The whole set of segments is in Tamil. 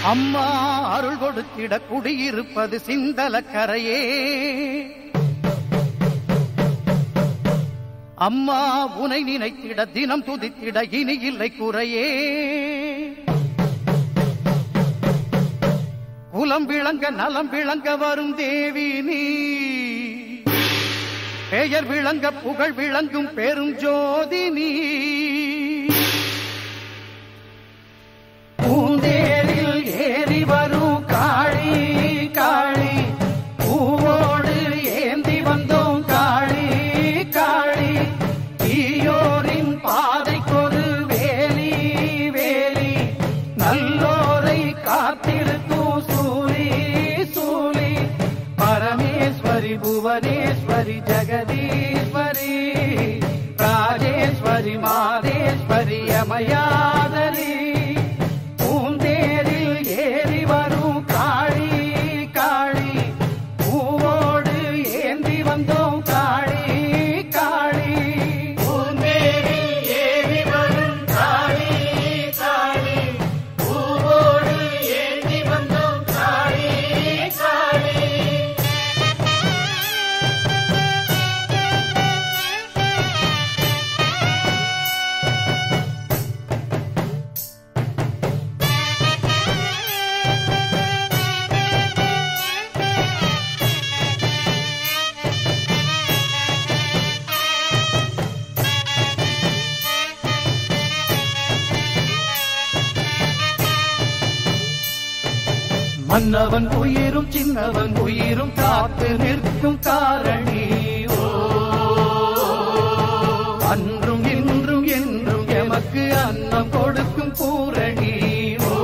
அம்மா அருள் கொடுத்திட குடியிருப்பது சிந்தலக்கரையே அம்மா உனை நினைத்திட தினம் துதித்திட இனி இல்லை குறையே குலம் விளங்க நலம் விளங்க வரும் தேவி நீ பெயர் விளங்க புகழ் விளங்கும் பெரும் ஜோதி நீ பூந்தேரில் ஏறி வரும் காளி காளி பூவோடு ஏந்தி வந்தோம் காளி காளி தீயோரின் பாதைக்கொரு வேலி வேலி நல்லோரை காத்திருக்கும் சூரி சூலி பரமேஸ்வரி புவனேஸ்வரி ஜெகதீஸ்வரி ராஜேஸ்வரி மாதேஸ்வரி அமயாதரி பூந்தேரில் ஏறி வரும் காளி காளி பூவோடு ஏந்தி வந்தோம் காளி காளி பூந்தேரில் ஏறி வரும் காளி காளி பூவோடு ஏந்தி வந்தோம் காளி காளி மன்னவன் உயிரும் சின்னவன் உயிரும் காத்து நிற்கும் காரணி ஓ அன்றும் இன்றும் என்றும் எமக்கு அன்னம் கொடுக்கும் பூரணி ஓ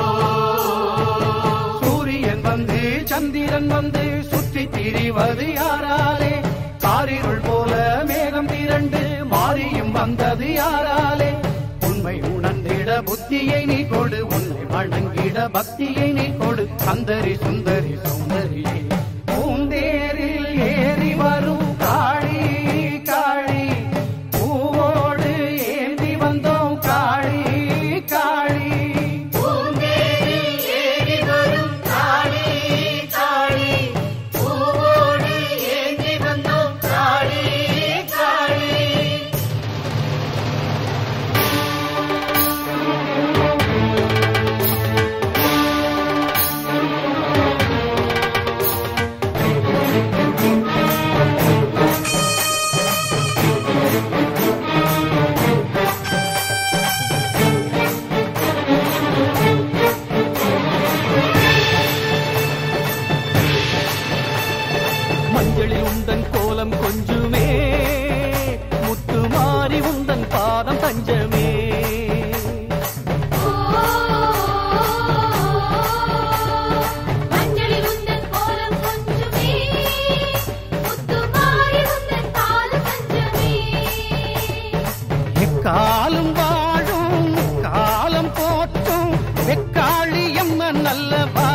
சூரியன் வந்து சந்திரன் வந்து சுற்றி திரிவது யாராலே காரிருள் போல மேகம் திரண்டு மாறியும் வந்தது யாராலே உண்மை உணர்ந்திட புத்தியை நீ கொடு உன்னை வணங்கிட பக்தியை நீ கொடு சந்தரி சுந்தரி சுந்தரியே பூந்தேரில் ஏறி வரும் காளி காளி பூவோடு ஏந்தி வந்தோம் காளி காளி பூந்தேரில் ஏறி வரும் காளி காளி பூவோடு ஏந்தி வந்தோம் காளி காளி மஞ்சளில் உந்தன் கோலம் கொஞ்சுமே முத்து மாறி உந்தன் பாதம் தஞ்சமே மஞ்சளில் உந்தன் கோலம் கொஞ்சமே முத்துமாரி உந்தன் பாதம் பஞ்சமே எக்காலும் வாழும் காலம் போற்றும் வெக்காளி எம்மன் அல்லவா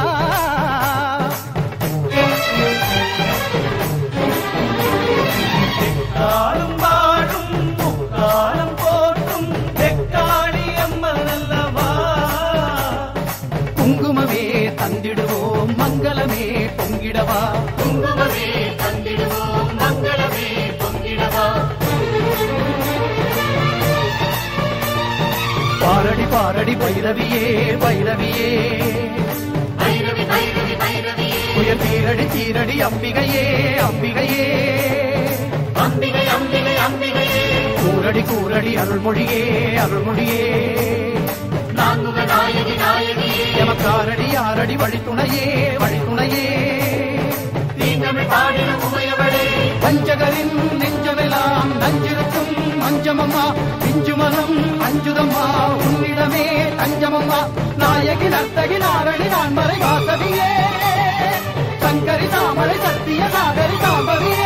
காலம் வாழும் காலம் போற்றும் வெக்காளி எம்மன் அல்லவா குங்குமமே தந்திடுவோம் மங்களமே பொங்கிடவா குங்குமமே தந்திடுவோம் மங்களமே பொங்கிடவா பாரடி பாரடி பைரவியே பைரவியே பைரவி பைரவி பைரவியே உயர் தீரடி தீரடி அம்பிகையே அம்பிகையே அம்பிகை அம்பிகை அம்பிகையே கூரடி கூரடி அருள்மொழியே அருள்மொழியே நான்முக நாயகி நாயகியே எமக்காரடி ஆரடி வழித்துணையே வழித்துணையே தீந்தமிழ் பாடின உமையவளே பஞ்சகரின் நெஞ்சமெல்லாம் நஞ்சிருக்கும் மஞ்சமம்மா பிஞ்சுமனம் அஞ்சுதம்மா உன்னிடமே தஞ்சமம்மா நாயகி நர்த்தகி நாரணி நான்மறை வாசவியே சங்கரி தாமரை சத்திய சாகரி காம்பவியே